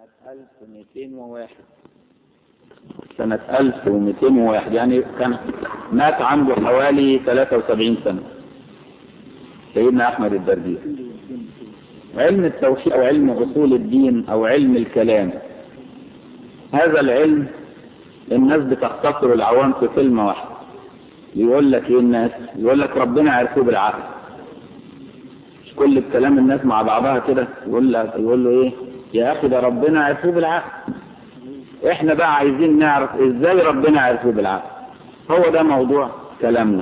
سنة 1201 سنة 1201 يعني كان مات عنده حوالي 73 سنة سيدنا أحمد الدردير علم التوحيد أو علم أصول الدين أو علم الكلام هذا العلم الناس بتختصر العوام في كلمة واحدة يقول لك ايه الناس يقول لك ربنا عرفوه بالعقل مش كل الكلام الناس مع بعضها كده يقول لك يقول له ايه يا اخي ده ربنا عرفوه بالعقل احنا بقى عايزين نعرف ازاي ربنا عرفوه بالعقل هو ده موضوع كلامنا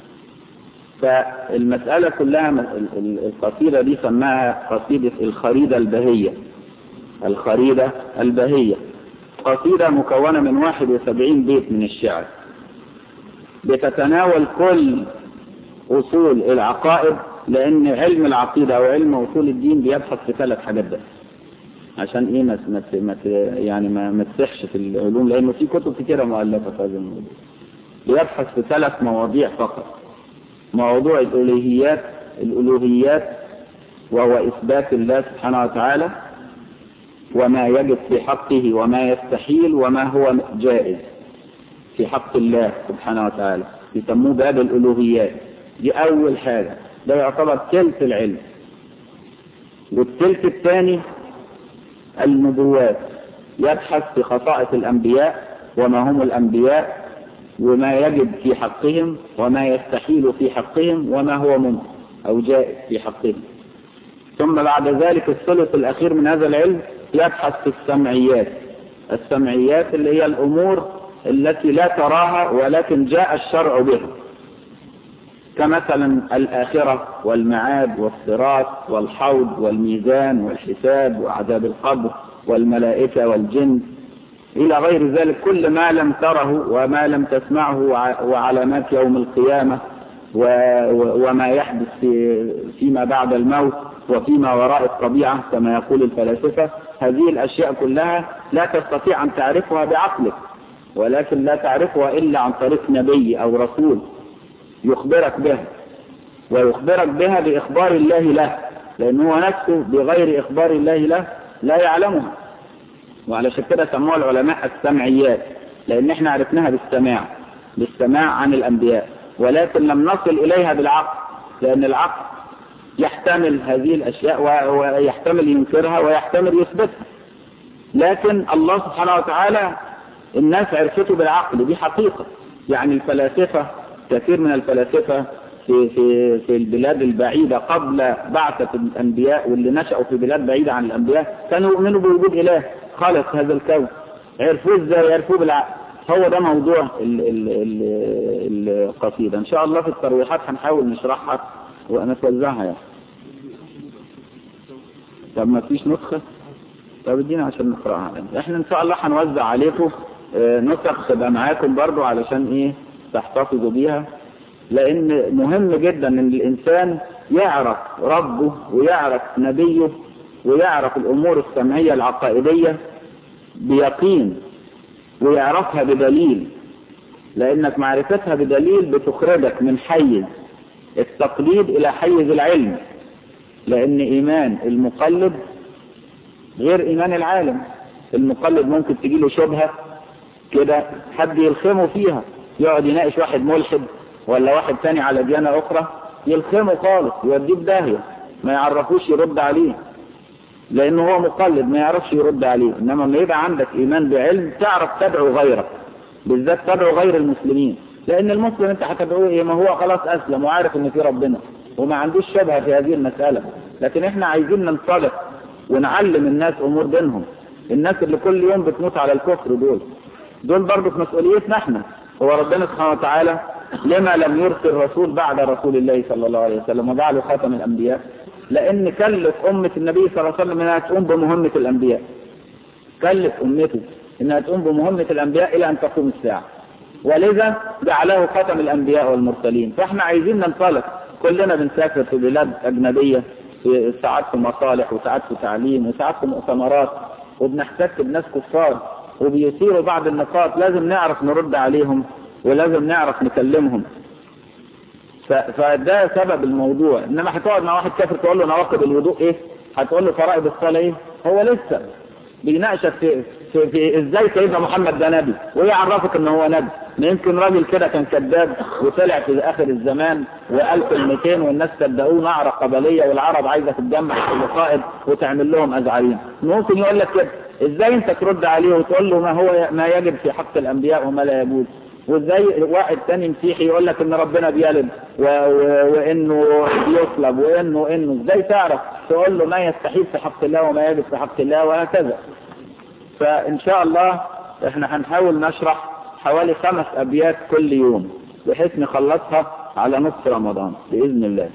فالمسألة كلها القصيدة دي سماها قصيدة الخريدة البهية الخريدة البهية قصيدة مكونة من 71 بيت من الشعر بتتناول كل أصول العقائد لأن علم العقيدة أو علم أصول الدين بيبحث في ثلاث حاجات بس عشان إيه ما ما يعني ما ما تسحش في العلوم لأنه في كتب كتيرة مؤلفة في هذا الموضوع بيبحث في ثلاث مواضيع فقط موضوع الألوهيات الألوهيات وهو إثبات الله سبحانه وتعالى وما يجب في حقه وما يستحيل وما هو جائز في حق الله سبحانه وتعالى يسموه باب الألوهيات دي أول حاجة ده يعتبر ثلث العلم والثلث الثاني النبوات يبحث في خصائص الأنبياء وما هم الأنبياء وما يجب في حقهم وما يستحيل في حقهم وما هو ممكن أو جائز في حقهم ثم بعد ذلك الثلث الأخير من هذا العلم يبحث في السمعيات السمعيات اللي هي الأمور التي لا تراها ولكن جاء الشرع بها كمثلا الآخرة والمعاد والصراط والحوض والميزان والحساب وعذاب القبر والملائكة والجن إلى غير ذلك كل ما لم تره وما لم تسمعه وعلامات يوم القيامة وما يحدث في فيما بعد الموت وفيما وراء الطبيعة كما يقول الفلاسفة هذه الأشياء كلها لا تستطيع أن تعرفها بعقلك ولكن لا تعرفها إلا عن طريق نبي أو رسول يخبرك بها ويخبرك بها بإخبار الله له لأنه نفسه بغير إخبار الله له لا يعلمها وعلشان كده سموها العلماء السمعيات لأن احنا عرفناها بالسماع بالسماع عن الأنبياء ولكن لم نصل إليها بالعقل لأن العقل يحتمل هذه الأشياء ويحتمل ينكرها ويحتمل يثبتها لكن الله سبحانه وتعالى الناس عرفته بالعقل دي حقيقة يعني الفلاسفة كثير من الفلاسفة في, في, في البلاد البعيدة قبل بعثة الأنبياء واللي نشأوا في بلاد بعيدة عن الأنبياء كانوا يؤمنوا بوجود إله خلق هذا الكون عرفوه ازاي عرفوه بالعقل هو ده موضوع ال ال ال القصيدة ان شاء الله في الترويحات هنحاول نشرحها ونتوزعها يعني طب ما فيش نسخة طب ادينا عشان نقرأها يعني. احنا ان شاء الله هنوزع عليكم اه نسخ تبقى معاكم برضو علشان ايه تحتفظوا بيها لان مهم جدا ان الانسان يعرف ربه ويعرف نبيه ويعرف الامور السمعية العقائدية بيقين ويعرفها بدليل لانك معرفتها بدليل بتخرجك من حيز التقليد الى حيز العلم لان ايمان المقلد غير ايمان العالم المقلد ممكن تجيله شبهة كده حد يلخمه فيها يقعد يناقش واحد ملحد ولا واحد تاني على ديانة اخرى يلخمه خالص يوديه بداهية ما يعرفوش يرد عليه لانه هو مقلد ما يعرفش يرد عليه انما لما يبقى عندك ايمان بعلم تعرف تدعو غيرك بالذات تدعو غير المسلمين لان المسلم انت هتدعوه ايه ما هو خلاص اسلم وعارف ان في ربنا وما عندوش شبهة في هذه المسألة لكن احنا عايزين ننطلق ونعلم الناس امور دينهم الناس اللي كل يوم بتموت على الكفر دول دول برضه في مسؤوليتنا احنا هو ربنا سبحانه وتعالى لما لم يرسل رسول بعد رسول الله صلى الله عليه وسلم وجعله خاتم الانبياء لان كلف امة النبي صلى الله عليه وسلم انها تقوم بمهمة الانبياء كلف امته انها تقوم بمهمة الانبياء الى ان تقوم الساعة ولذا جعله خاتم الانبياء والمرسلين فاحنا عايزين ننطلق كلنا بنسافر في بلاد اجنبية في ساعات في مصالح وساعات في تعليم وساعات في مؤتمرات وبنحتك بناس كفار وبيثيروا بعض النقاط لازم نعرف نرد عليهم ولازم نعرف نكلمهم فده سبب الموضوع انما هتقعد مع واحد كافر تقول له نواقض الوضوء ايه هتقول له فرائض الصلاه ايه هو لسه بيناقشك في, في, في ازاي سيدنا محمد ده نبي وايه عرفك ان هو نبي ما يمكن راجل كده كان كذاب وطلع في اخر الزمان وقال كلمتين والناس صدقوه نعرة قبلية والعرب عايزة تتجمع في القائد وتعمل لهم ازعارين ممكن يقول لك كده ازاي انت ترد عليه وتقول له ما هو ما يجب في حق الانبياء وما لا يجوز وازاي واحد تاني مسيحي يقول لك ان ربنا بيلد و... و... وانه بيصلب وانه انه ازاي تعرف تقول له ما يستحيل في حق الله وما يجب في حق الله وهكذا فان شاء الله احنا هنحاول نشرح حوالي خمس ابيات كل يوم بحيث نخلصها على نصف رمضان باذن الله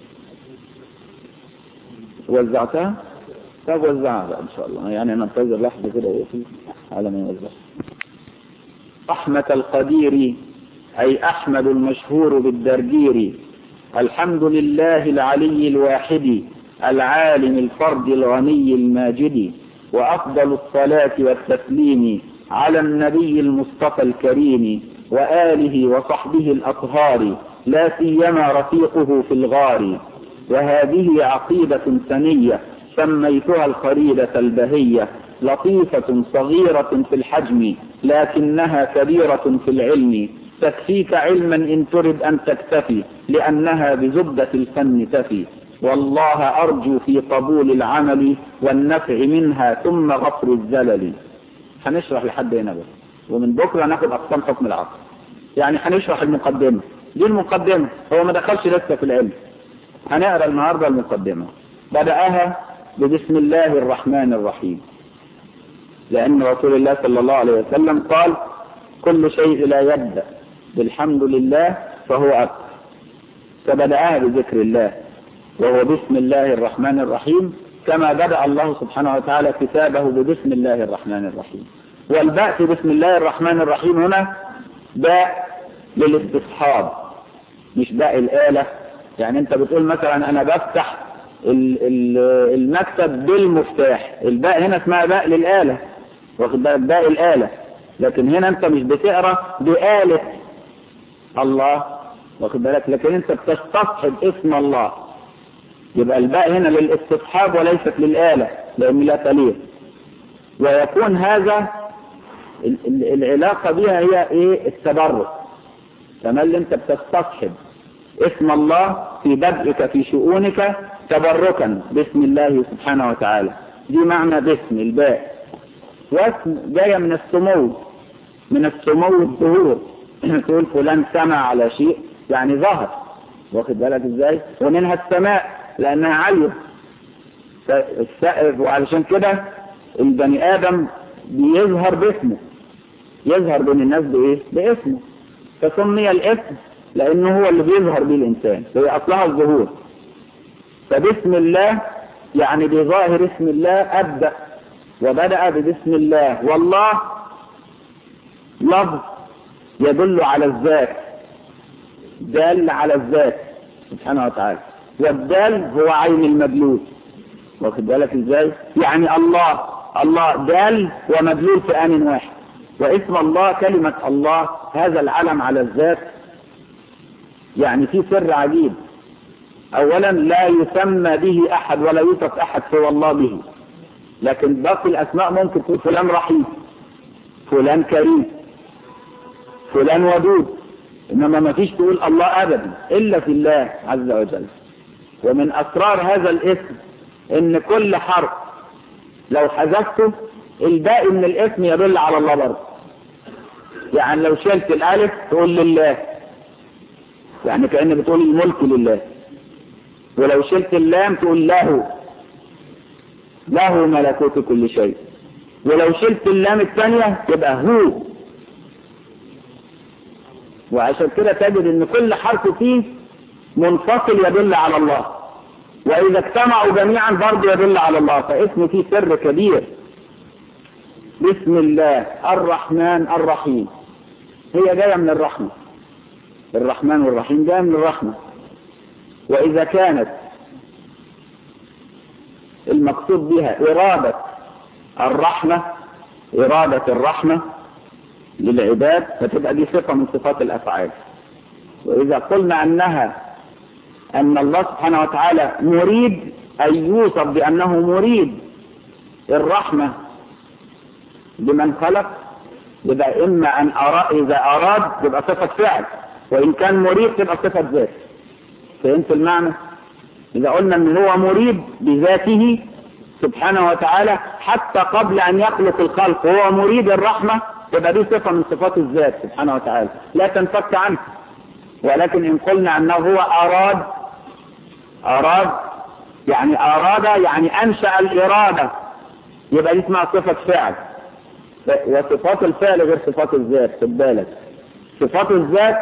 وزعتها طب وزعها بقى ان شاء الله يعني ننتظر لحظه كده وقفل على ما يوزع رحمة القدير أي أحمد المشهور بالدردير الحمد لله العلي الواحد العالم الفرد الغني الماجد وأفضل الصلاة والتسليم على النبي المصطفى الكريم وآله وصحبه الأطهار لا سيما رفيقه في الغار وهذه عقيدة سنية سميتها الخريدة البهية لطيفة صغيرة في الحجم لكنها كبيرة في العلم تكفيك علما إن ترد أن تكتفي لأنها بزبدة الفن تفي والله أرجو في قبول العمل والنفع منها ثم غفر الزلل هنشرح لحد هنا بس ومن بكرة ناخد أقسام حكم العقل يعني هنشرح المقدمة دي المقدمة هو ما دخلش لسه في العلم هنقرا النهاردة المقدمة بدأها ببسم الله الرحمن الرحيم لأن رسول الله صلى الله عليه وسلم قال كل شيء لا يبدأ بالحمد لله فهو أكبر فبدأها بذكر الله وهو بسم الله الرحمن الرحيم كما بدأ الله سبحانه وتعالى كتابه ببسم الله الرحمن الرحيم والباء في بسم الله الرحمن الرحيم هنا باء للاستصحاب مش باء الآلة يعني انت بتقول مثلا انا بفتح المكتب بالمفتاح الباء هنا اسمها باء للآلة واخد بالك باء الآلة لكن هنا انت مش بتقرا بآلة الله واخد بالك لكن انت بتستصحب اسم الله يبقى الباء هنا للاستصحاب وليست للآلة لأن لا تليق ويكون هذا العلاقة بها هي ايه التبرك تمام انت بتستصحب اسم الله في بدءك في شؤونك تبركا باسم الله سبحانه وتعالى دي معنى باسم الباء واسم جاية من السمو من السمو الظهور تقول فلان سمع على شيء يعني ظهر واخد بالك ازاي ومنها السماء لانها عالية السقف وعلشان كده البني ادم بيظهر باسمه يظهر بين الناس بايه باسمه فسمي الاسم لانه هو اللي بيظهر به الانسان هي اصلها الظهور فبسم الله يعني بظاهر اسم الله ابدأ وبدأ ببسم الله والله لفظ يدل على الذات دال على الذات سبحانه وتعالى والدال هو عين المدلول واخد بالك ازاي يعني الله الله دال ومدلول في آن واحد واسم الله كلمة الله هذا العلم على الذات يعني في سر عجيب اولا لا يسمى به احد ولا يوصف احد سوى الله به لكن باقي الاسماء ممكن تقول فلان رحيم فلان كريم فلان ودود انما ما فيش تقول الله ابدا الا في الله عز وجل ومن اسرار هذا الاسم ان كل حرف لو حذفته الباقي من الاسم يدل على الله برضه يعني لو شلت الالف تقول لله يعني كأن بتقول الملك لله ولو شلت اللام تقول له له ملكوت كل شيء ولو شلت اللام الثانية تبقى هو وعشان كده تجد ان كل حرف فيه منفصل يدل على الله واذا اجتمعوا جميعا برضه يدل على الله فاسم فيه سر كبير بسم الله الرحمن الرحيم هي جاية من الرحمة الرحمن والرحيم جاية من الرحمة وإذا كانت المقصود بها إرادة الرحمة إرادة الرحمة للعباد فتبقى دي صفة من صفات الأفعال وإذا قلنا أنها أن الله سبحانه وتعالى مريد أن يوصف بأنه مريد الرحمة بمن خلق يبقى إما أن أرى إذا أراد تبقى صفة فعل وإن كان مريد تبقى صفة ذات فهمت المعنى؟ إذا قلنا أن هو مريد بذاته سبحانه وتعالى حتى قبل أن يخلق الخلق هو مريد الرحمة تبقى دي صفة من صفات الذات سبحانه وتعالى لا تنفك عنه ولكن إن قلنا أنه هو أراد أراد يعني أراد يعني أنشأ الإرادة يبقى دي اسمها صفة فعل وصفات الفعل غير صفات الذات خد بالك صفات الذات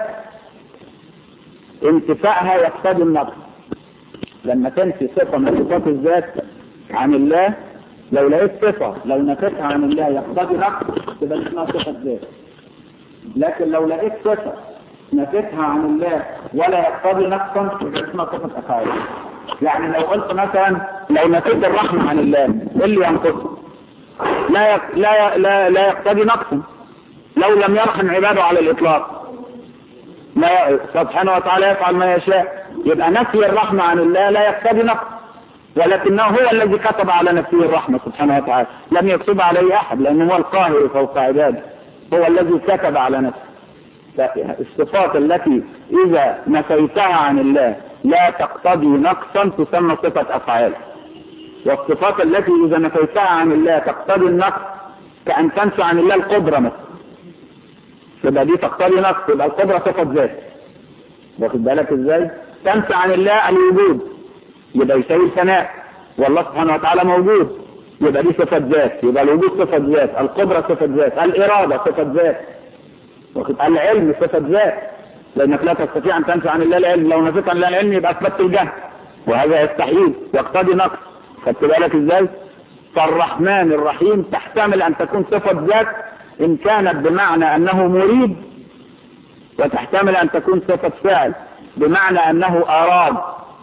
انتفاءها يقتضي النقص لما تنفي صفة من صفات الذات عن الله لو لقيت صفة لو نفيتها عن الله يقتضي نقص تبقى اسمها صفة ذات لكن لو لقيت صفة نفيتها عن الله ولا يقتضي نقصا تبقى اسمها صفة أفعال يعني لو قلت مثلا لو نفيت الرحمة عن الله ايه اللي ينقصه لا يق... لا لا لا يقتضي نقصا لو لم يرحم عباده على الإطلاق ما سبحانه وتعالى يفعل ما يشاء يبقى نفي الرحمة عن الله لا يقتضي نقص ولكنه هو الذي كتب على نفسه الرحمة سبحانه وتعالى لم يكتب عليه أحد لأنه هو القاهر فوق عباده هو الذي كتب على نفسه الصفات التي إذا نفيتها عن الله لا تقتضي نقصا تسمى صفة أفعال والصفات التي إذا نفيتها عن الله تقتضي النقص كأن تنفي عن الله القدرة مثلا يبقى دي تقتضي نقص يبقى القدرة صفة ذات واخد بالك ازاي تنفي عن الله الوجود يبقى يساوي الفناء والله سبحانه وتعالى موجود يبقى دي صفة ذات يبقى الوجود صفة ذات القدرة صفة ذات الإرادة صفة ذات واخد العلم صفة ذات لأنك لا تستطيع أن تنفي عن الله العلم لو نفيت عن الله العلم يبقى أثبتت الجهل وهذا يستحيل يقتضي نقص خدت بالك ازاي فالرحمن الرحيم تحتمل أن تكون صفة ذات إن كانت بمعنى أنه مريد وتحتمل أن تكون صفة فعل بمعنى أنه أراد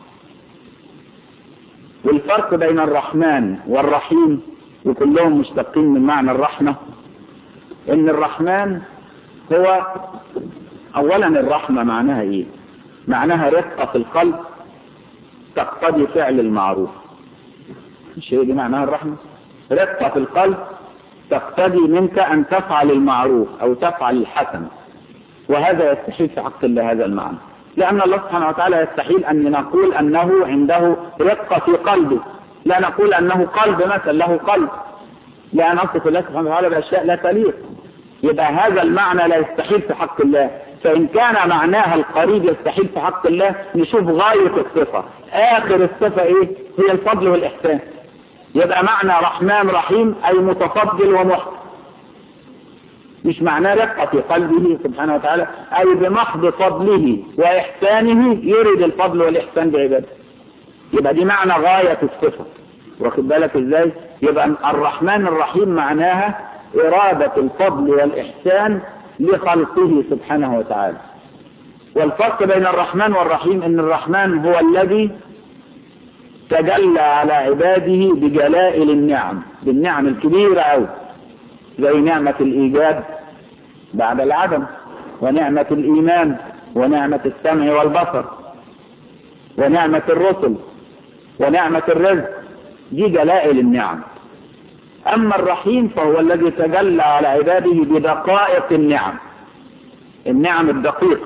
والفرق بين الرحمن والرحيم وكلهم مشتقين من معنى الرحمة ان الرحمن هو اولا الرحمة معناها ايه معناها رفقة في القلب تقتضي فعل المعروف الشيء دي معناها الرحمة رفقة في القلب تقتضي منك ان تفعل المعروف او تفعل الحسن وهذا يستحيل في حق الله هذا المعنى لأن الله سبحانه وتعالى يستحيل أن نقول أنه عنده رقة في قلبه لا نقول أنه قلب مثلا له قلب لا نصف الله سبحانه وتعالى بأشياء لا تليق يبقى هذا المعنى لا يستحيل في حق الله فإن كان معناها القريب يستحيل في حق الله نشوف غاية الصفة آخر الصفة إيه هي الفضل والإحسان يبقى معنى رحمن رحيم أي متفضل ومحسن مش معناه رقة في قلبه سبحانه وتعالى أي بمحض فضله وإحسانه يريد الفضل والإحسان بعباده يبقى دي معنى غاية الصفة واخد بالك ازاي يبقى الرحمن الرحيم معناها إرادة الفضل والإحسان لخلقه سبحانه وتعالى والفرق بين الرحمن والرحيم ان الرحمن هو الذي تجلى على عباده بجلائل النعم بالنعم الكبيرة أوي زي نعمة الإيجاد بعد العدم ونعمة الإيمان ونعمة السمع والبصر ونعمة الرسل ونعمة الرزق دي جلائل النعم أما الرحيم فهو الذي تجلى على عباده بدقائق النعم النعم الدقيقة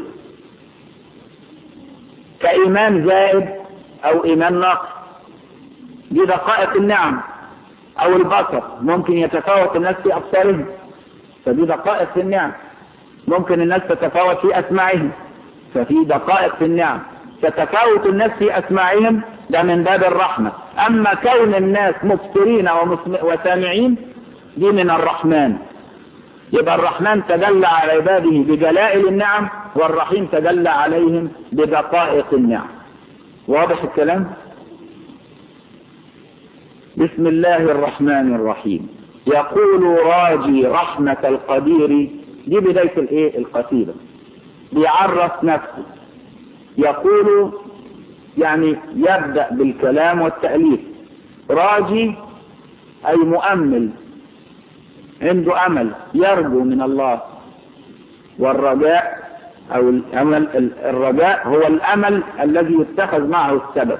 كإيمان زائد أو إيمان ناقص دي دقائق النعم او البصر ممكن يتفاوت الناس في ابصارهم فدي دقائق في النعم ممكن الناس تتفاوت في اسماعهم ففي دقائق في النعم فتفاوت الناس في اسماعهم ده من باب الرحمة اما كون الناس مبصرين وسامعين دي من الرحمن يبقى الرحمن تجلى على عباده بجلائل النعم والرحيم تجلى عليهم بدقائق النعم واضح الكلام بسم الله الرحمن الرحيم يقول راجي رحمة القدير دي بداية الايه القصيدة بيعرف نفسه يقول يعني يبدأ بالكلام والتأليف راجي أي مؤمل عنده أمل يرجو من الله والرجاء أو الأمل الرجاء هو الأمل الذي يتخذ معه السبب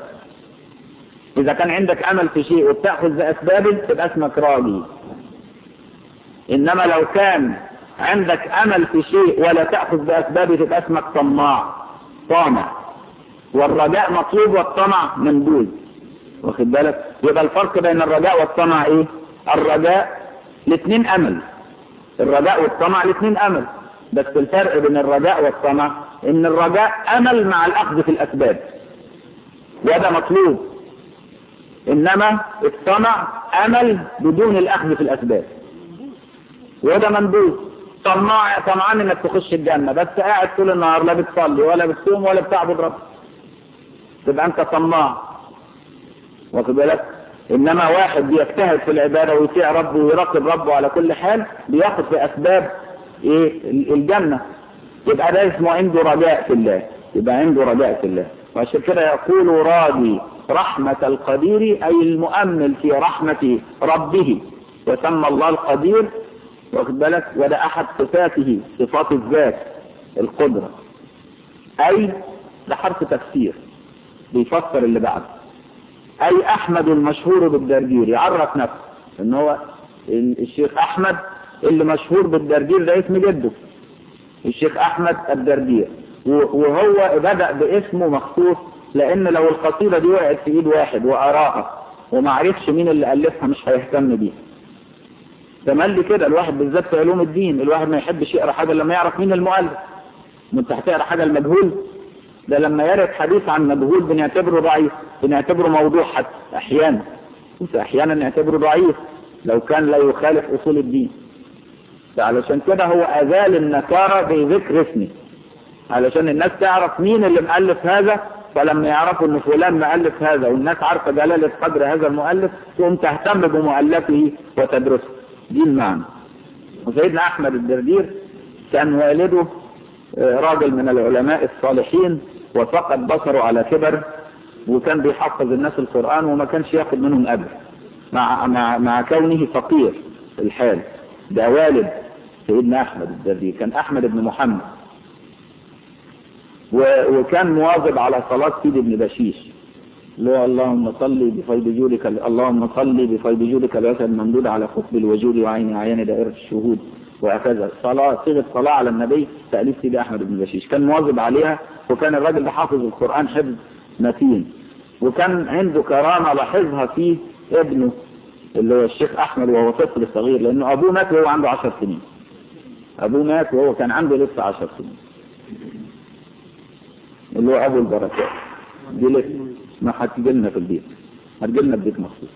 إذا كان عندك أمل في شيء وبتأخذ بأسبابه تبقى اسمك راجي إنما لو كان عندك أمل في شيء ولا تأخذ بأسبابه تبقى اسمك طماع طامع والرجاء مطلوب والطمع منبوذ واخد بالك يبقى الفرق بين الرجاء والطمع ايه الرجاء الاثنين امل الرجاء والطمع الاثنين امل بس الفرق بين الرجاء والطمع ان الرجاء امل مع الاخذ في الاسباب وده مطلوب انما الطمع امل بدون الاخذ في الاسباب وده منبوذ طماع طمعان انك تخش الجنه بس قاعد طول النهار لا بتصلي ولا بتصوم ولا بتعبد ربك تبقى انت طماع واخد بالك انما واحد بيجتهد في العباده ويطيع ربه ويراقب ربه على كل حال بياخد في اسباب ايه الجنه يبقى ده اسمه عنده رجاء في الله يبقى عنده رجاء في الله وعشان كده يقول راضي رحمة القدير أي المؤمل في رحمة ربه وسمى الله القدير واخد بالك وده أحد صفاته صفات الذات القدرة أي ده حرف تفسير بيفسر اللي بعده أي أحمد المشهور بالدرجير يعرف نفسه إن هو الشيخ أحمد اللي مشهور بالدرجير ده اسم جده الشيخ أحمد الدرجير وهو بدأ باسمه مخصوص لأن لو القصيدة دي وقعت في إيد واحد وقراها وما عرفش مين اللي ألفها مش هيهتم بيها تملي كده الواحد بالذات في علوم الدين الواحد ما يحبش يقرا حاجة لما يعرف مين المؤلف انت هتقرا حاجة المجهول ده لما يرد حديث عن مجهول بنعتبره ضعيف بنعتبره موضوع حتى احيانا احيانا نعتبره ضعيف لو كان لا يخالف اصول الدين علشان كده هو ازال النكارة بذكر اسمه علشان الناس تعرف مين اللي مؤلف هذا فلما يعرفوا ان فلان مؤلف هذا والناس عارفة جلالة قدر هذا المؤلف تقوم تهتم بمؤلفه وتدرسه دي المعنى وسيدنا احمد الدردير كان والده راجل من العلماء الصالحين وفقد بصره على كبر وكان بيحفظ الناس القرآن وما كانش ياخد منهم أجر مع, مع, مع كونه فقير في الحال ده والد سيدنا أحمد الدردير كان أحمد بن محمد وكان مواظب على صلاة سيد بن بشيش اللي هو اللهم صل بفيض جودك اللهم صل بفيض جودك الواسع الممدود على قطب الوجود وعين عيان دائرة الشهود وهكذا صلاة صيغة صلاة على النبي تأليف سيدي أحمد بن بشيش كان مواظب عليها وكان الراجل ده حافظ القرآن حفظ متين وكان عنده كرامة لاحظها فيه ابنه اللي هو الشيخ أحمد وهو طفل صغير لأنه أبوه مات وهو عنده عشر سنين أبوه مات وهو كان عنده لسه عشر سنين اللي هو أبو البركات دي لسه ما هتجيلنا في البيت هتجيلنا البيت مخصوص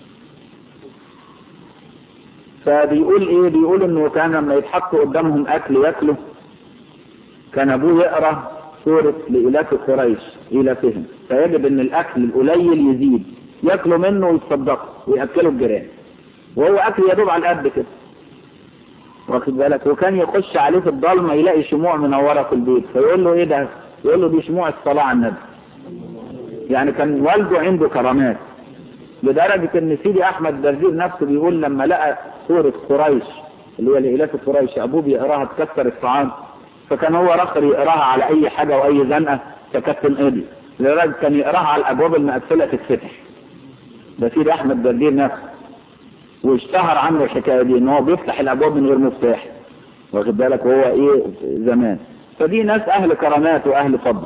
فبيقول ايه بيقول انه كان لما يتحط قدامهم اكل ياكله كان ابوه يقرا سورة لإلاف قريش إلافهم فيجب ان الاكل القليل يزيد ياكلوا منه ويتصدقوا ويأكلوا الجيران وهو اكل يدوب على القد كده واخد بالك وكان يخش عليه في الضلمه يلاقي شموع منوره في البيت فيقول له ايه ده يقول له دي شموع الصلاه على النبي يعني كان والده عنده كرامات لدرجة ان سيدي احمد درزير نفسه بيقول لما لقى سورة قريش اللي هو لإلاف قريش ابوه بيقراها تكسر الطعام فكان هو رخر يقراها على اي حاجة واي زنقة فكانت تنقضي لدرجة كان يقراها على الابواب المقفلة تتفتح ده سيدي احمد درزير نفسه واشتهر عنه الحكاية دي ان هو بيفتح الابواب من غير مفتاح واخد بالك وهو ايه زمان فدي ناس اهل كرامات واهل فضل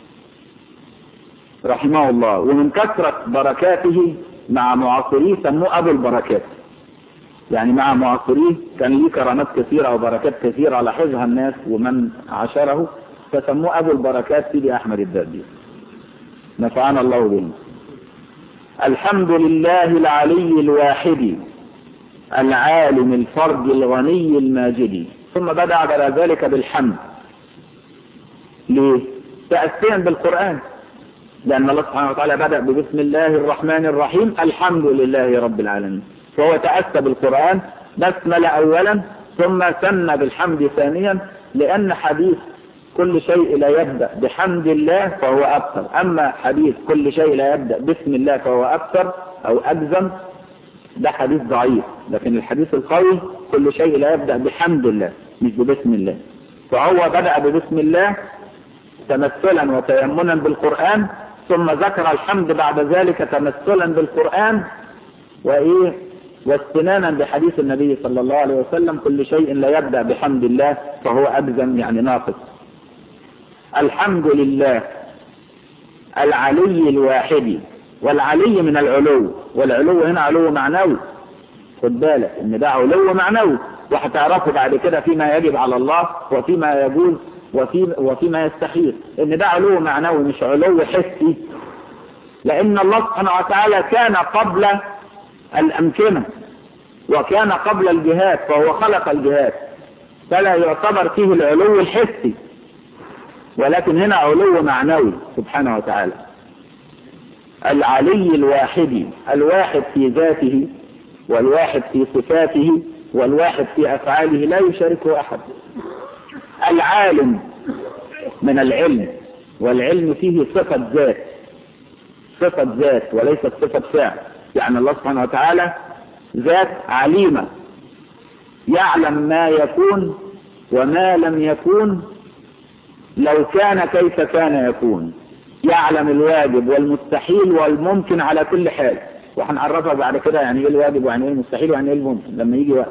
رحمه الله ومن كثرة بركاته مع معاصريه سموه أبو البركات يعني مع معاصريه كان ليه كرامات كثيرة وبركات كثيرة لاحظها الناس ومن عاشره فسموه أبو البركات سيدي أحمد الدردي نفعنا الله به الحمد لله العلي الواحد العالم الفرد الغني الماجد ثم بدأ بعد ذلك بالحمد ليه؟ تأثيرا بالقرآن لأن الله سبحانه وتعالى بدأ ببسم الله الرحمن الرحيم الحمد لله رب العالمين فهو تأسى بالقرآن بسمل أولا ثم سن بالحمد ثانيا لأن حديث كل شيء لا يبدأ بحمد الله فهو أكثر أما حديث كل شيء لا يبدأ بسم الله فهو أكثر أو أجزم ده حديث ضعيف لكن الحديث القوي كل شيء لا يبدأ بحمد الله مش ببسم الله فهو بدأ ببسم الله تمثلا وتيمنا بالقرآن ثم ذكر الحمد بعد ذلك تمثلا بالقرآن وإيه واستنانا بحديث النبي صلى الله عليه وسلم كل شيء لا يبدأ بحمد الله فهو أجزم يعني ناقص الحمد لله العلي الواحد والعلي من العلو والعلو هنا علو معنوي خد بالك ان ده علو معنوي وهتعرفوا بعد كده فيما يجب على الله وفيما يجوز وفي وفيما يستحيل ان ده علو معنوي مش علو حسي لان الله سبحانه وتعالى كان قبل الامكنه وكان قبل الجهاد فهو خلق الجهاد فلا يعتبر فيه العلو الحسي ولكن هنا علو معنوي سبحانه وتعالى العلي الواحد الواحد في ذاته والواحد في صفاته والواحد في أفعاله لا يشاركه أحد العالم من العلم والعلم فيه صفة ذات صفة ذات وليست صفة فعل يعني الله سبحانه وتعالى ذات عليمة يعلم ما يكون وما لم يكون لو كان كيف كان يكون يعلم الواجب والمستحيل والممكن على كل حال وهنعرفها بعد كده يعني ايه الواجب ويعني ايه المستحيل ويعني ايه الممكن لما يجي وقت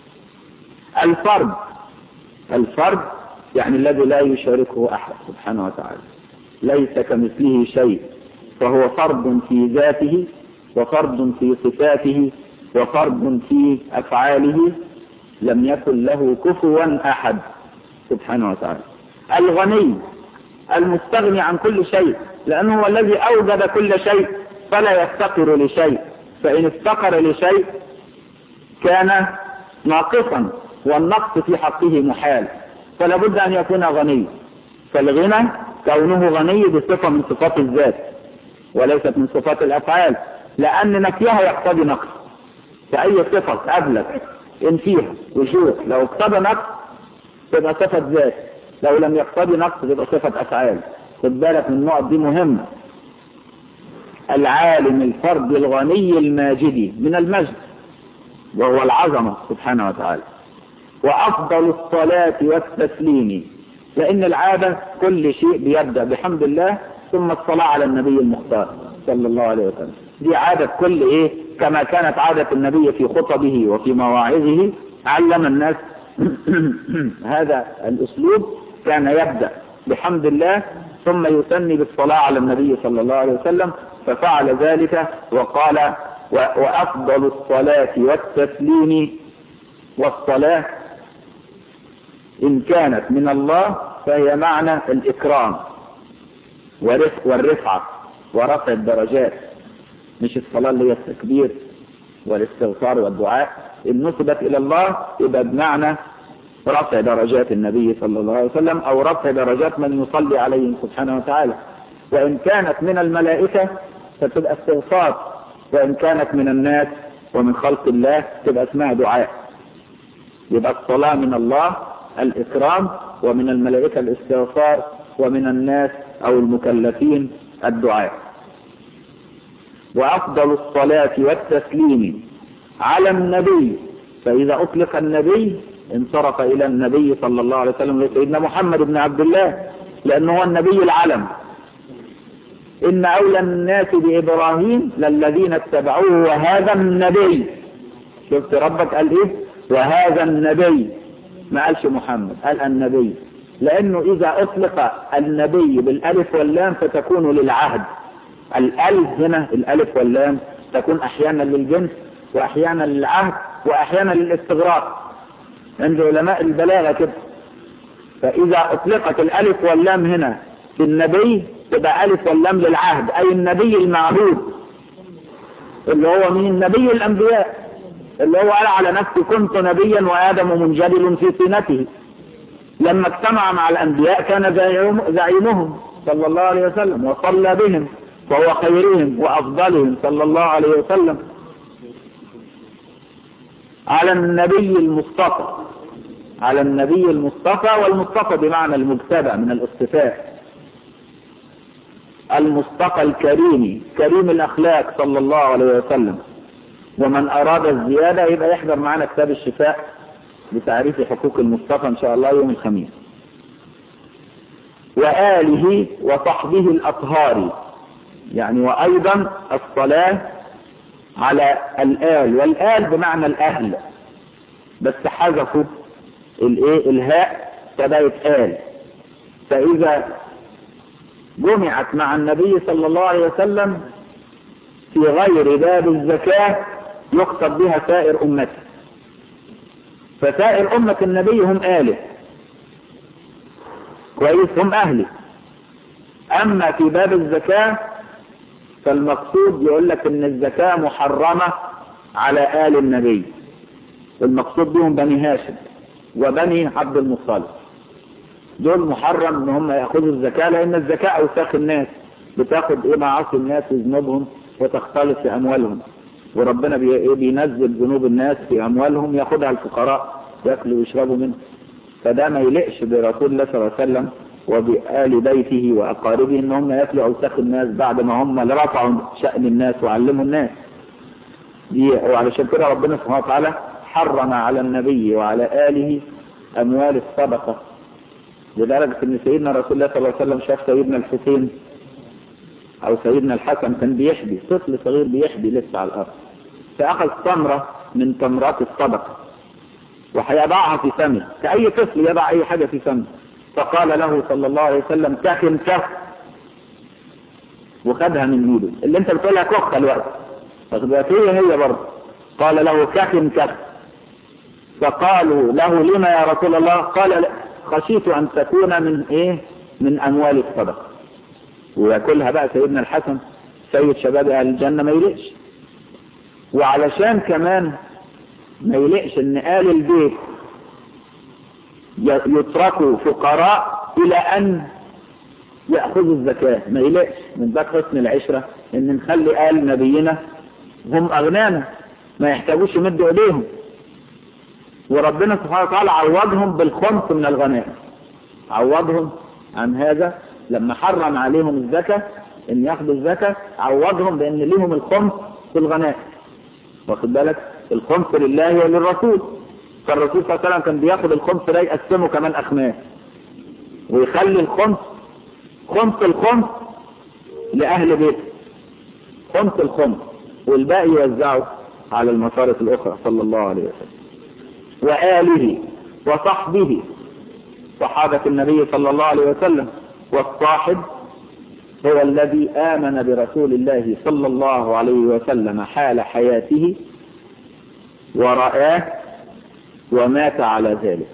الفرد الفرد يعني الذي لا يشاركه احد سبحانه وتعالى ليس كمثله شيء فهو فرد في ذاته وفرد في صفاته وفرد في افعاله لم يكن له كفوا احد سبحانه وتعالى الغني المستغني عن كل شيء لأنه هو الذي أوجد كل شيء فلا يفتقر لشيء فإن افتقر لشيء كان ناقصا والنقص في حقه محال فلا بد أن يكون غني فالغنى كونه غني بصفة من صفات الذات وليست من صفات الأفعال لأن نفيها يقتضي نقص فأي صفة قبلك إن فيها وجوه لو اقتضى نقص تبقى صفة ذات لو لم يقتضي نقص تبقى صفة أفعال خد بالك من النقط دي مهمة العالم الفرد الغني الماجدي من المجد وهو العظمة سبحانه وتعالى وأفضل الصلاة والتسليم لأن العادة كل شيء بيبدأ بحمد الله ثم الصلاة على النبي المختار صلى الله عليه وسلم دي عادة كل إيه كما كانت عادة النبي في خطبه وفي مواعظه علم الناس هذا الأسلوب كان يبدأ بحمد الله ثم يثني بالصلاة على النبي صلى الله عليه وسلم ففعل ذلك وقال وأفضل الصلاة والتسليم والصلاة إن كانت من الله فهي معنى الإكرام والرفعة ورفع الدرجات مش الصلاة اللي هي التكبير والاستغفار والدعاء إن نسبت إلى الله يبقى بمعنى رفع درجات النبي صلى الله عليه وسلم أو رفع درجات من يصلي عليه سبحانه وتعالى وإن كانت من الملائكة فتبقى استغفار وإن كانت من الناس ومن خلق الله تبقى اسمها دعاء يبقى الصلاة من الله الإكرام ومن الملائكة الاستغفار ومن الناس أو المكلفين الدعاء وأفضل الصلاة والتسليم على النبي فإذا أطلق النبي انصرف إلى النبي صلى الله عليه وسلم سيدنا محمد بن عبد الله لأنه هو النبي العلم إن أولى الناس بإبراهيم للذين اتبعوه وهذا النبي شفت ربك قال إيه وهذا النبي ما قالش محمد قال النبي لأنه إذا أطلق النبي بالألف واللام فتكون للعهد الألف هنا الألف واللام تكون أحيانا للجنس وأحيانا للعهد وأحيانا للاستغراق عند علماء البلاغة كده فإذا أطلقت الألف واللام هنا في النبي تبقى ألف واللام للعهد أي النبي المعهود اللي هو من النبي الأنبياء اللي هو قال على نفسه كنت نبيا وآدم منجدل في سنته لما اجتمع مع الأنبياء كان زعيمهم صلى الله عليه وسلم وصلى بهم وهو خيرهم وأفضلهم صلى الله عليه وسلم على النبي المصطفى على النبي المصطفى والمصطفى بمعنى المجتبى من الاصطفاء المصطفى الكريم كريم الأخلاق صلى الله عليه وسلم ومن أراد الزيادة يبقى يحضر معنا كتاب الشفاء بتعريف حقوق المصطفى إن شاء الله يوم الخميس وآله وصحبه الأطهار يعني وأيضا الصلاة على الآل والآل بمعنى الأهل بس حذفوا الايه الهاء فبقت آل فإذا جمعت مع النبي صلى الله عليه وسلم في غير باب الزكاة يقصد بها سائر أمته فسائر أمة النبي هم آله كويس هم أهله أما في باب الزكاة فالمقصود يقول لك إن الزكاة محرمة على آل النبي المقصود بهم بني هاشم وبني عبد المطلب دول محرم ان هم ياخذوا الزكاة لان الزكاة اوساخ الناس بتاخد ايه معاصي الناس وذنوبهم وتختلط في اموالهم وربنا بي بينزل ذنوب الناس في اموالهم ياخدها الفقراء ياكلوا ويشربوا منه فده ما يلقش برسول الله صلى الله عليه وسلم وبآل بيته وأقاربه إن هم ياكلوا أوساخ الناس بعد ما هم اللي رفعوا شأن الناس وعلموا الناس دي وعلشان كده ربنا سبحانه وتعالى حرم على النبي وعلى آله أموال الصدقة لدرجة ان سيدنا رسول الله صلى الله عليه وسلم شاف سيدنا الحسين او سيدنا الحسن كان بيحبي طفل صغير بيحبي لسه على الارض فاخذ تمرة من تمرات الصدقة وهيضعها في فمه كأي طفل يضع اي حاجة في فمه فقال له صلى الله عليه وسلم كف كف وخدها من ايده اللي انت بتقولها كخ الوقت فخدت هي هي برضه قال له كف كف فقالوا له لما يا رسول الله قال خشيت أن تكون من إيه من أموال الصدقة ويأكلها بقى سيدنا الحسن سيد شباب أهل الجنة ما يلقش وعلشان كمان ما يلقش إن آل البيت يتركوا فقراء إلى أن يأخذوا الزكاة ما يلقش من ذات حسن العشرة إن نخلي آل نبينا هم أغنانا ما يحتاجوش يمدوا إيديهم وربنا سبحانه وتعالى عوضهم بالخمس من الغنائم عوضهم عن هذا لما حرم عليهم الزكاة ان ياخدوا الزكاة عوضهم بان ليهم الخمس في الغنائم واخد بالك الخمس لله وللرسول فالرسول صلى الله عليه وسلم كان بياخد الخمس ده يقسمه كمان اخماس ويخلي الخمس خمس الخمس لأهل بيته خمس الخمس والباقي يوزعه على المصارف الأخرى صلى الله عليه وسلم وآله وصحبه صحابة النبي صلى الله عليه وسلم والصاحب هو الذي آمن برسول الله صلى الله عليه وسلم حال حياته ورآه ومات على ذلك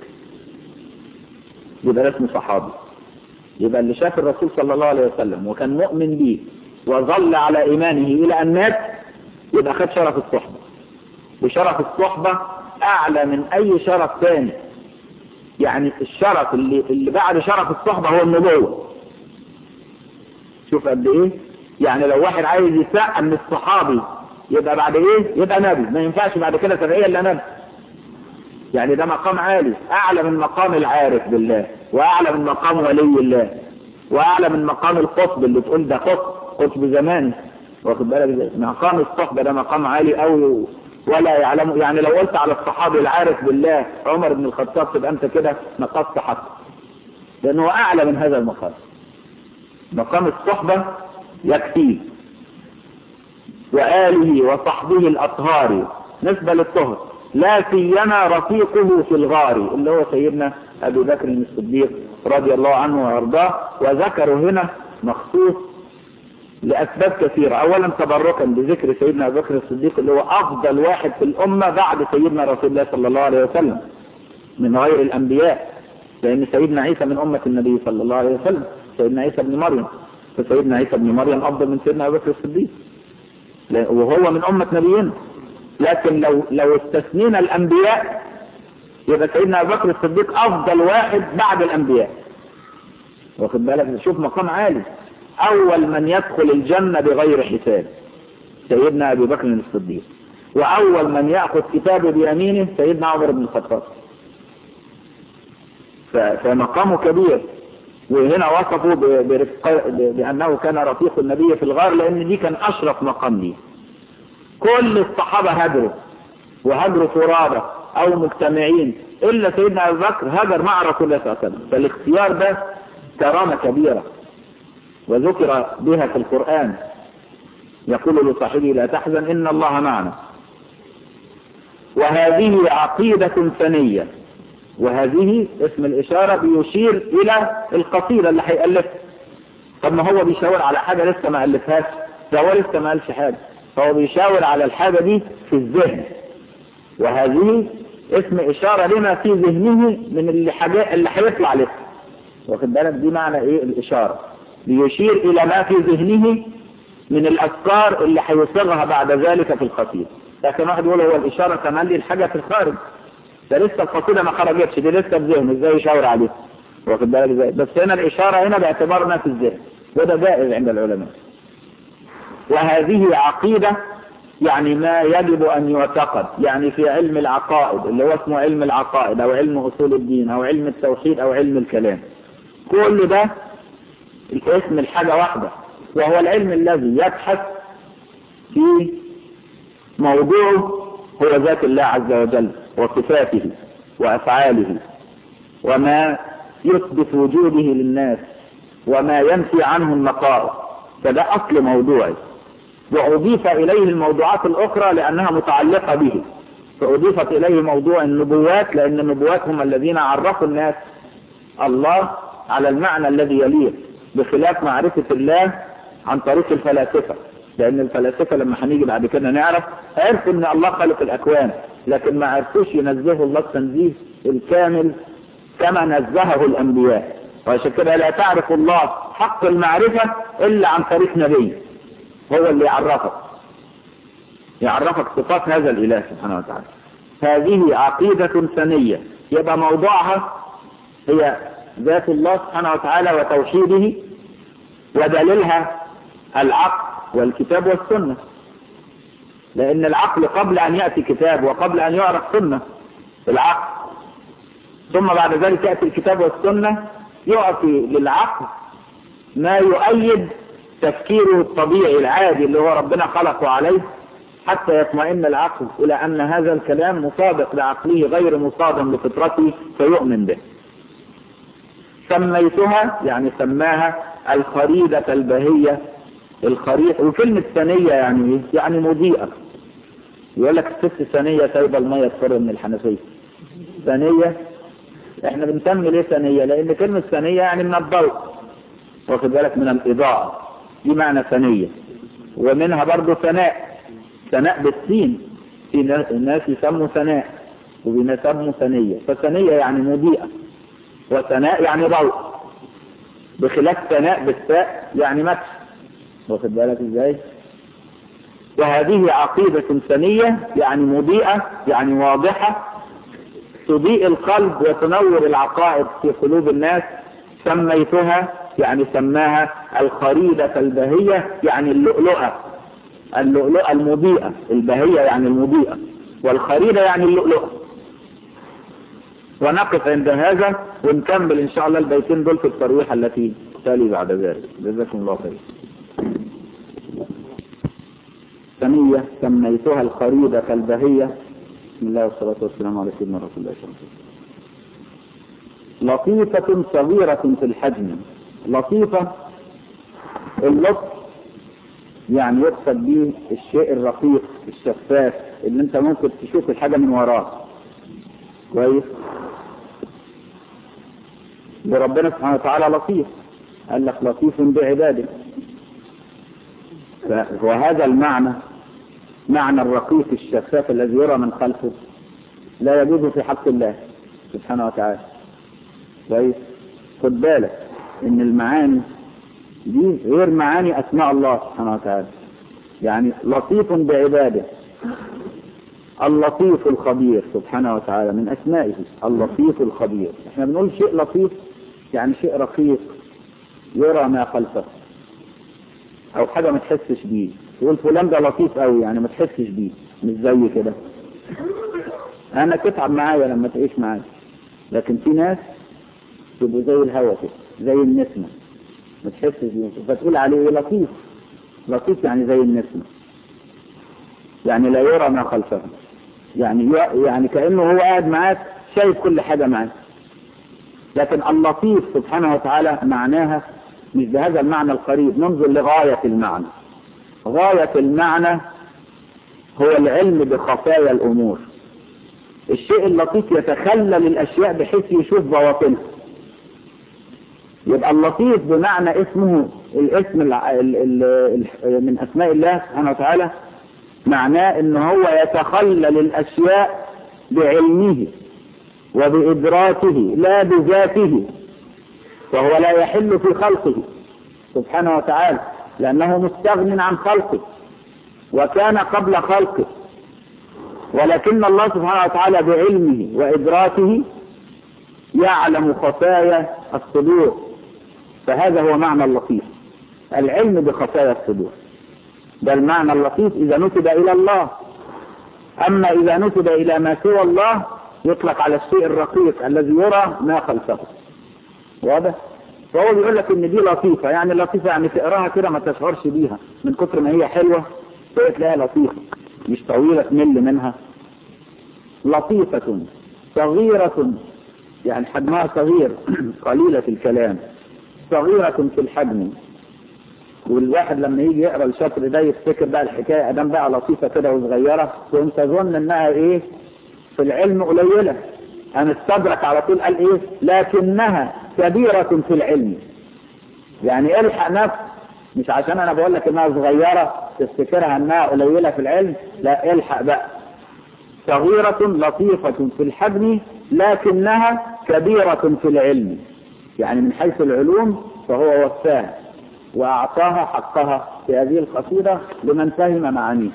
يبقى اسمه صحابي يبقى اللي شاف الرسول صلى الله عليه وسلم وكان مؤمن به وظل على إيمانه إلى أن مات يبقى خد شرف الصحبة وشرف الصحبة أعلى من أي شرف ثاني يعني الشرف اللي, اللي بعد شرف الصحبة هو النبوة شوف قد إيه يعني لو واحد عايز يسقى من الصحابي يبقى بعد إيه يبقى نبي ما ينفعش بعد كده تبعية إلا نبي يعني ده مقام عالي أعلى من مقام العارف بالله وأعلى من مقام ولي الله وأعلى من مقام القطب اللي تقول ده قطب قطب زمان واخد بالك مقام الصحبة ده مقام عالي قوي ولا يعلم يعني لو قلت على الصحابي العارف بالله عمر بن الخطاب تبقى انت كده نقصت حقه لانه اعلى من هذا المقام مقام الصحبة يكفيه وآله وصحبه الأطهار نسبة للطهر لا سيما رفيقه في الغار اللي هو سيدنا أبي بكر الصديق رضي الله عنه وأرضاه وذكروا هنا مخصوص لأسباب كثيرة أولا تبركا بذكر سيدنا أبي بكر الصديق اللي هو أفضل واحد في الأمة بعد سيدنا رسول الله صلى الله عليه وسلم من غير الأنبياء لأن سيدنا عيسى من أمة النبي صلى الله عليه وسلم سيدنا عيسى بن مريم فسيدنا عيسى بن مريم أفضل من سيدنا أبي بكر الصديق وهو من أمة نبينا لكن لو لو استثنينا الأنبياء يبقى سيدنا أبو بكر الصديق أفضل واحد بعد الأنبياء واخد بالك شوف مقام عالي أول من يدخل الجنة بغير حساب سيدنا أبي بكر الصديق وأول من يأخذ كتابه بيمينه سيدنا عمر بن الخطاب فمقامه كبير وهنا وصفوا بأنه كان رفيق النبي في الغار لأن دي كان أشرف مقام ليه كل الصحابة هجروا وهجروا فرادى أو مجتمعين إلا سيدنا أبي بكر هجر مع رسول الله صلى الله عليه وسلم فالاختيار ده كرامة كبيرة وذكر بها في القرآن يقول لصاحبه لا تحزن إن الله معنا وهذه عقيدة ثانية وهذه اسم الإشارة بيشير إلى القصيدة اللي هيألفها طب ما هو بيشاور على حاجة لسه ما ألفهاش ده هو لسه ما قالش حاجة فهو بيشاور على الحاجة دي في الذهن وهذه اسم إشارة لما في ذهنه من اللي حاجة اللي هيطلع لسه واخد بالك دي معنى إيه الإشارة بيشير إلى ما في ذهنه من الأفكار اللي هيصيغها بعد ذلك في القصيدة لكن واحد يقول هو الإشارة كمان لي الحاجة في الخارج ده لسه القصيدة ما خرجتش دي لسه في ذهنه ازاي يشاور عليه واخد بالك ازاي بس هنا الإشارة هنا باعتبارنا في الذهن وده جائز عند العلماء وهذه عقيدة يعني ما يجب أن يعتقد يعني في علم العقائد اللي هو اسمه علم العقائد أو علم أصول الدين أو علم التوحيد أو علم الكلام كل ده الاسم الحاجة واحدة وهو العلم الذي يبحث في موضوعه هو ذات الله عز وجل وصفاته وأفعاله وما يثبت وجوده للناس وما ينفي عنه النقائص فده أصل موضوعي وأضيف إليه الموضوعات الأخرى لأنها متعلقة به فأضيفت إليه موضوع النبوات لأن النبوات هم الذين عرفوا الناس الله على المعنى الذي يليق بخلاف معرفة الله عن طريق الفلاسفة لأن الفلاسفة لما هنيجي بعد كده نعرف عرفوا أن الله خلق الأكوان لكن ما عرفوش ينزهوا الله التنزيه الكامل كما نزهه الأنبياء وعشان كده لا تعرف الله حق المعرفة إلا عن طريق نبي هو اللي يعرفك يعرفك صفات هذا الإله سبحانه وتعالى هذه عقيدة ثانية يبقى موضوعها هي ذات الله سبحانه وتعالى وتوحيده ودليلها العقل والكتاب والسنة لأن العقل قبل أن يأتي كتاب وقبل أن يعرف سنة العقل ثم بعد ذلك يأتي الكتاب والسنة يعطي للعقل ما يؤيد تفكيره الطبيعي العادي اللي هو ربنا خلقه عليه حتى يطمئن العقل إلى أن هذا الكلام مصادق لعقله غير مصادم لفطرته فيؤمن به سميتها يعني سماها الخريدة البهية الخريطة وكلمة ثانية يعني ايه؟ يعني مضيئة يقول لك الست ثانية سايبة المية تفر من الحنفية ثانية احنا بنسمي ليه ثانية لان كلمة ثانية يعني من الضوء واخد بالك من الإضاءة دي معنى ثانية ومنها برضو ثناء ثناء بالسين في ناس يسموا ثناء وبيسموا ثانية فثانية يعني مضيئة وثناء يعني ضوء بخلاف ثناء بالتاء يعني مدح واخد بالك ازاي وهذه عقيدة ثانية يعني مضيئة يعني واضحة تضيء القلب وتنور العقائد في قلوب الناس سميتها يعني سماها الخريدة البهية يعني اللؤلؤة اللؤلؤة المضيئة البهية يعني المضيئة والخريدة يعني اللؤلؤة ونقف عند هذا ونكمل ان شاء الله البيتين دول في الترويحة التي تالي بعد ذلك جزاكم الله خير ثانية سميتها الخريدة البهية بسم الله والصلاة والسلام على سيدنا رسول الله صلى الله عليه وسلم لطيفة صغيرة في الحجم لطيفة اللطف يعني يقصد به الشيء الرقيق الشفاف اللي انت ممكن تشوف الحاجة من وراه كويس وربنا سبحانه وتعالى لطيف قال لك لطيف بعباده وهذا المعنى معنى الرقيق الشفاف الذي يرى من خلفه لا يجوز في حق الله سبحانه وتعالى كويس خد بالك ان المعاني دي غير معاني اسماء الله سبحانه وتعالى يعني لطيف بعباده اللطيف الخبير سبحانه وتعالى من اسمائه اللطيف الخبير احنا بنقول شيء لطيف يعني شيء رقيق يرى ما خلفه او حاجة ما تحسش بيه تقول فلان ده لطيف قوي يعني ما تحسش بيه مش زي كده انا تتعب معايا لما تعيش معايا لكن في ناس يبقوا زي الهوا كده زي النسمة ما تحسش بيه فتقول عليه ايه لطيف لطيف يعني زي النسمة يعني لا يرى ما خلفه يعني يعني كأنه هو قاعد معاك شايف كل حاجة معاك لكن اللطيف سبحانه وتعالى معناها مش بهذا المعنى القريب ننظر لغاية المعنى غاية المعنى هو العلم بخفايا الأمور الشيء اللطيف يتخلل الأشياء بحيث يشوف بواطنها يبقى اللطيف بمعنى اسمه الاسم ال ال ال من أسماء الله سبحانه وتعالى معناه ان هو يتخلل الأشياء بعلمه وبإدراكه لا بذاته وهو لا يحل في خلقه سبحانه وتعالى لأنه مستغن عن خلقه وكان قبل خلقه ولكن الله سبحانه وتعالى بعلمه وإدراكه يعلم خفايا الصدور فهذا هو معنى اللطيف العلم بخفايا الصدور ده المعنى اللطيف إذا نسب إلى الله أما إذا نسب إلى ما سوى الله يطلق على الشيء الرقيق الذي يرى ما خلفه واضح؟ فهو بيقول لك ان دي لطيفة يعني لطيفة يعني تقراها كده ما تشعرش بيها من كتر ما هي حلوة تلاقيها لطيفة مش طويلة تمل منها لطيفة صغيرة يعني حجمها صغير قليلة الكلام صغيرة في الحجم والواحد لما يجي يقرا الشطر ده يفتكر بقى الحكايه ادام بقى لطيفه كده وصغيره وانت تظن انها ايه في العلم قليله انا استدرك على طول قال ايه لكنها كبيره في العلم يعني الحق نفس مش عشان انا بقول لك انها صغيره تفتكرها انها قليله في العلم لا الحق بقى صغيرة لطيفة في الحجم لكنها كبيرة في العلم يعني من حيث العلوم فهو وفاها وأعطاها حقها في هذه القصيدة لمن فهم معانيه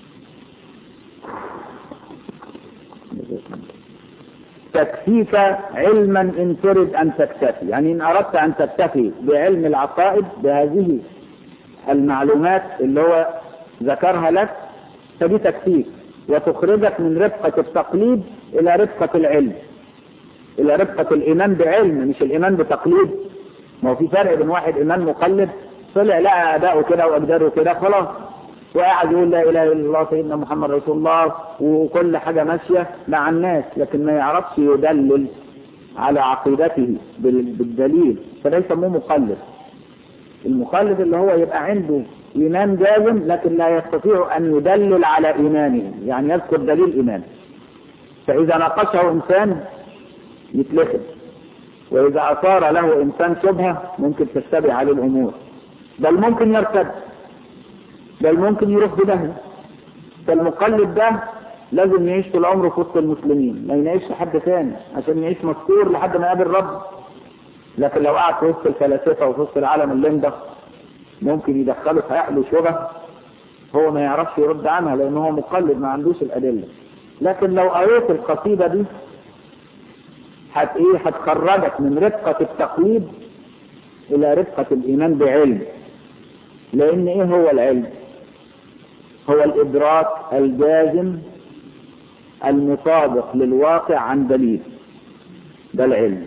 تكفيك علما إن ترد أن تكتفي يعني إن أردت أن تكتفي بعلم العقائد بهذه المعلومات اللي هو ذكرها لك فدي تكفيك وتخرجك من رفقة التقليد إلى رفقة العلم إلى رفقة الإيمان بعلم مش الإيمان بتقليد ما هو في فرق بين واحد إيمان مقلد طلع لقى أداؤه كده وأجداره كده خلاص وقاعد يقول لا إله إلا الله سيدنا محمد رسول الله وكل حاجة ماشية مع الناس لكن ما يعرفش يدلل على عقيدته بالدليل فده يسموه مقلد المقلد اللي هو يبقى عنده إيمان جازم لكن لا يستطيع أن يدلل على إيمانه يعني يذكر دليل إيمان فإذا ناقشه إنسان يتلخد وإذا أثار له إنسان شبهة ممكن تشتبه عليه الأمور بل ممكن يرتد بل ممكن يروح بدهن فالمقلد ده لازم يعيش طول عمره في وسط المسلمين ما ينعيش حد ثاني عشان يعيش مستور لحد ما يقابل رب لكن لو قعد في وسط الفلاسفة وفي وسط العالم اللندة ممكن يدخله في عقله شبه هو ما يعرفش يرد عنها لأنه هو مقلد ما عندوش الأدلة لكن لو قريت القصيدة دي هت ايه هتخرجك من رفقة التقليد إلى رفقة الإيمان بعلم لأن إيه هو العلم هو الإدراك الجازم المطابق للواقع عن دليل ده العلم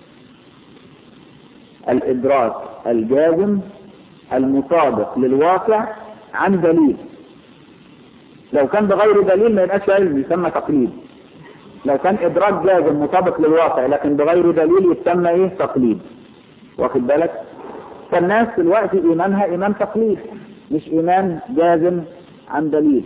الإدراك الجازم المطابق للواقع عن دليل لو كان بغير دليل ما يبقاش علم يسمى تقليد لو كان إدراك جازم مطابق للواقع لكن بغير دليل يسمى إيه تقليد واخد بالك فالناس دلوقتي إيمانها إيمان تقليد مش إيمان جازم عن دليل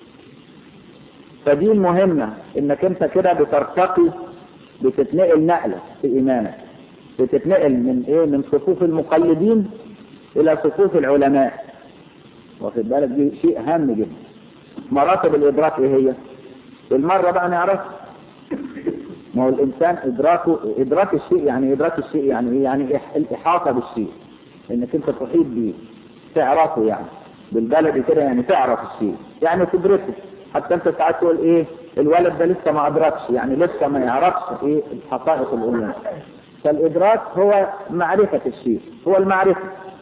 فدي المهمة إنك أنت كده بترتقي بتتنقل نقلة في إيمانك بتتنقل من إيه من صفوف المقلدين إلى صفوف العلماء واخد بالك دي شيء هام جدا مراتب الإدراك إيه هي؟ بالمرة بقى نعرف ما هو الإنسان إدراكه إدراك الشيء يعني إدراك الشيء يعني إيه؟ يعني الإحاطة بالشيء إنك أنت تحيط به تعرفه يعني بالبلدي كده يعني تعرف الشيء يعني تدركه حتى أنت ساعات تقول إيه الولد ده لسه ما أدركش يعني لسه ما يعرفش إيه الحقائق الأمور فالإدراك هو معرفة الشيء هو المعرفة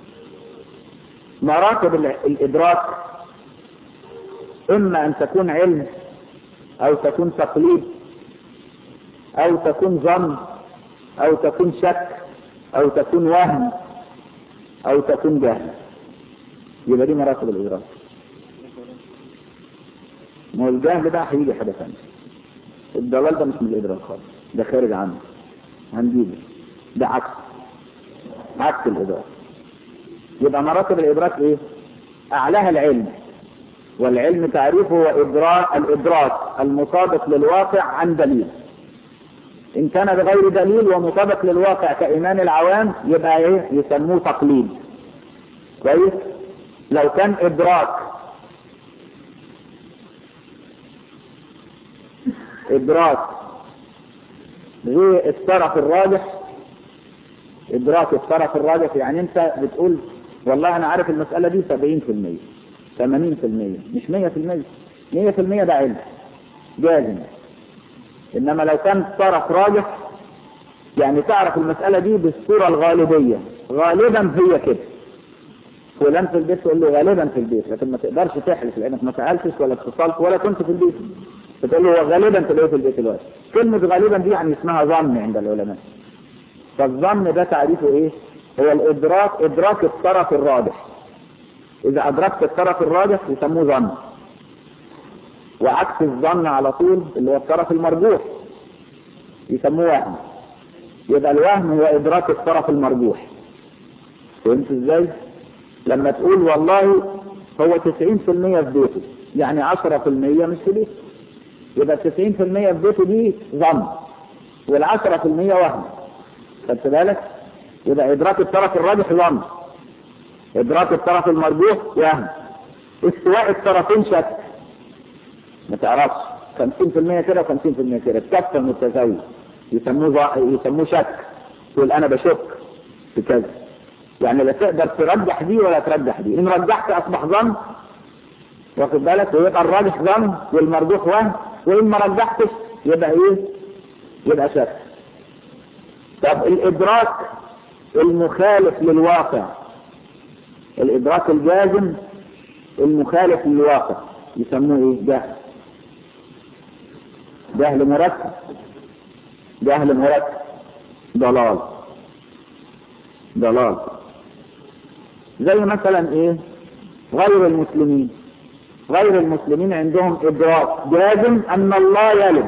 مراتب الإدراك إما أن تكون علم أو تكون تقليد أو تكون ظن أو تكون شك أو تكون وهم أو تكون جهل يبقى دي مراتب الإدراك ما هو الجهل ده هيجي حاجة ثانية الضلال ده مش من الإدراك خالص ده خارج عنه هنجيبه ده عكس عكس الإدراك يبقى مراتب الإدراك إيه؟ أعلاها العلم والعلم تعريفه هو إدراك الإدراك المطابق للواقع عن دليل إن كان بغير دليل ومطابق للواقع كإيمان العوام يبقى إيه يسموه تقليد كويس لو كان إدراك إدراك غير الطرف الراجح إدراك الطرف الراجح يعني أنت بتقول والله أنا عارف المسألة دي 70% 80% مش 100% 100% ده علم جازم إنما لو كان طرف راجح يعني تعرف المسألة دي بالصورة الغالبية غالبا هي كده فلان في البيت تقول له غالبا في البيت لكن ما تقدرش تحلف لانك ما سالتش ولا اتصلت ولا كنت في البيت فتقول له هو غالبا تلاقيه في البيت دلوقتي كلمة غالبا دي يعني اسمها ظن عند العلماء فالظن ده تعريفه ايه هو الادراك ادراك الطرف الراجح اذا ادركت الطرف الراجح يسموه ظن وعكس الظن على طول اللي هو الطرف المرجوح يسموه وهم يبقى الوهم هو ادراك الطرف المرجوح فهمت ازاي لما تقول والله هو 90% في بيته يعني 10% مش في بيته يبقى 90% في بيته دي ظن وال10% وهم خدت بالك يبقى ادراك الطرف الراجح ظن ادراك الطرف المرجوح وهم استواء الطرفين شك ما تعرفش 50% كده و50% كده الكفه متساويه يسموه يسموه شك تقول انا بشك في كذا يعني لا تقدر ترجح دي ولا ترجح دي ان رجحت اصبح ظن واخد بالك ويبقى الراجح ظن والمرجوح وهم وان ما رجحتش يبقى ايه يبقى شك طب الادراك المخالف للواقع الادراك الجازم المخالف للواقع يسموه ايه جهل جهل مركب جهل مركب ضلال ضلال زي مثلا ايه غير المسلمين غير المسلمين عندهم ادراك جازم ان الله يلد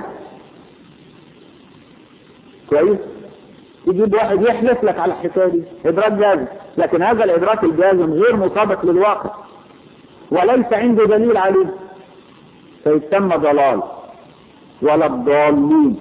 كويس يجيب واحد يحلف لك على الحكايه دي ادراك جازم لكن هذا الادراك الجازم غير مطابق للواقع وليس عنده دليل عليه فيسمى ضلال ولا الضالين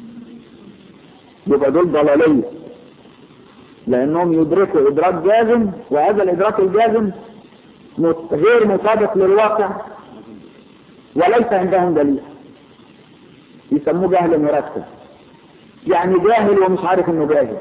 يبقى دول ضلاليه لانهم يدركوا ادراك جازم وهذا الادراك الجازم غير مطابق للواقع وليس عندهم دليل يسموه جهل مركب يعني جاهل ومش عارف انه جاهل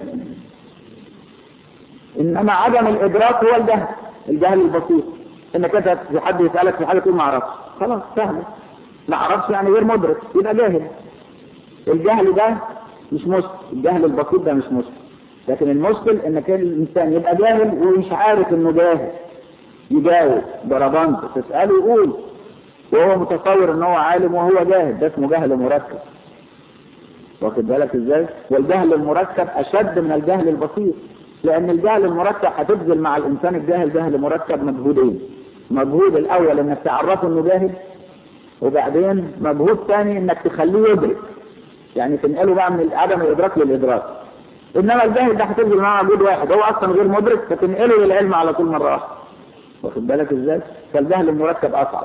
انما عدم الادراك هو الجهل الجهل البسيط انك انت في حد يسالك في حاجه تقول ما اعرفش خلاص سهل ما اعرفش يعني غير مدرك يبقى جاهل الجهل ده مش مشكل الجهل البسيط ده مش مشكل لكن المشكل ان كان الانسان يبقى جاهل ومش عارف انه جاهل يجاوب بربنت تساله يقول وهو متصور ان هو عالم وهو جاهل ده اسمه جهل مركب واخد بالك ازاي والجهل المركب اشد من الجهل البسيط لان الجهل المركب هتبذل مع الانسان الجاهل جهل مركب مجهودين مجهود الاول انك تعرفه انه جاهل وبعدين مجهود ثاني انك تخليه يدرك يعني تنقله بقى من عدم الادراك للادراك انما الجاهل ده هتبذل معاه مجهود واحد هو اصلا غير مدرك فتنقله للعلم على طول مره واحده واخد بالك ازاي فالجهل المركب اصعب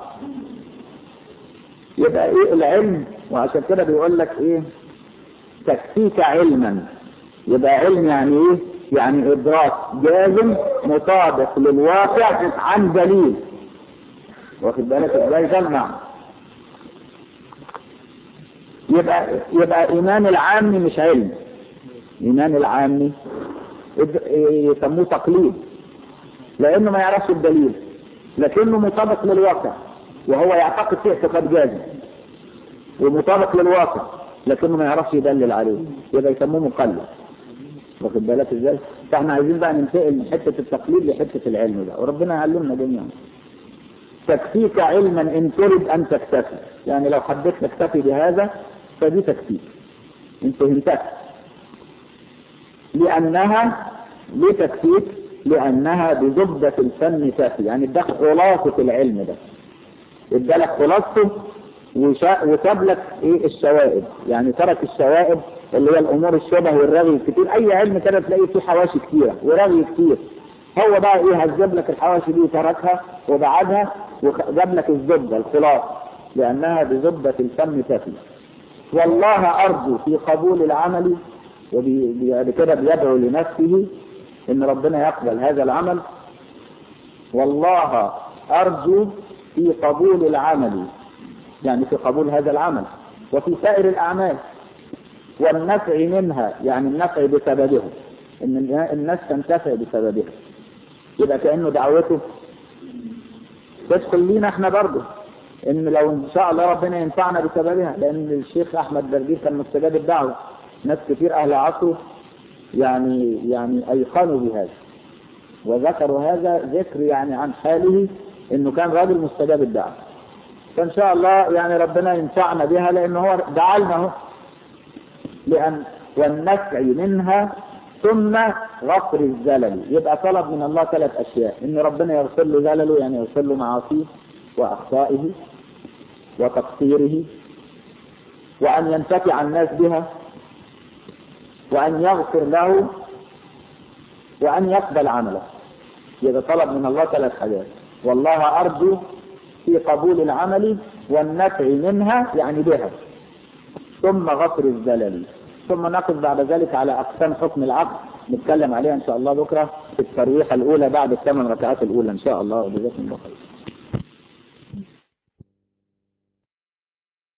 يبقى ايه العلم وعشان كده بيقول لك ايه تكفيك علما يبقى علم يعني ايه يعني ادراك جازم مطابق للواقع عن دليل واخد بالك ازاي ده المعنى يبقى يبقى ايمان العام مش علم ايمان العام يسموه تقليد لانه ما يعرفش الدليل لكنه مطابق للواقع وهو يعتقد فيه اعتقاد جازم ومطابق للواقع لكنه ما يعرفش يدلل عليه يبقى يسموه مقلد واخد بالك ازاي فاحنا عايزين بقى ننتقل من حته التقليد لحته العلم بقى وربنا يعلمنا جميعا تكفيك علما ان تريد ان تكتفي يعني لو حبيت تكتفي بهذا فدي تكفيك انت انتهت لانها لتكفيك لانها بزبدة الفن تافي يعني ده خلاصة العلم ده ادالك خلاصته وساب لك ايه الشوائب يعني ترك الشوائب اللي هي الامور الشبه والرغي الكتير اي علم كده تلاقي فيه حواشي كتيرة ورغي كتير هو بقى ايه هجاب لك الحواشي دي وتركها وبعدها وجاب لك الزبدة الخلاص لأنها بزبدة الفم تفي والله أرجو في قبول العمل وبكده بيدعو لنفسه إن ربنا يقبل هذا العمل والله أرجو في قبول العمل يعني في قبول هذا العمل وفي سائر الأعمال والنفع منها يعني النفع بسببه إن الناس تنتفع بسببها يبقى كأنه دعوته تدخل لينا احنا برضه ان لو ان شاء الله ربنا ينفعنا بسببها لان الشيخ احمد دربير كان مستجاب الدعوه ناس كتير اهل عصره يعني يعني ايقنوا بهذا وذكروا هذا ذكر يعني عن حاله انه كان راجل مستجاب الدعوه فان شاء الله يعني ربنا ينفعنا بها لان هو دعالنا اهو لان والنفع منها ثم غفر الزلل يبقى طلب من الله ثلاث اشياء ان ربنا يغفر له زلله يعني يغفر له معاصيه واخطائه وتقصيره وان ينتفع الناس بها وان يغفر له وان يقبل عمله يبقى طلب من الله ثلاث حاجات والله ارجو في قبول العمل والنفع منها يعني بها ثم غفر الزلل ثم نقف بعد ذلك على أقسام حكم العقد نتكلم عليها إن شاء الله بكرة في الترويحة الأولى بعد الثمان ركعات الأولى إن شاء الله وجزاكم الله خير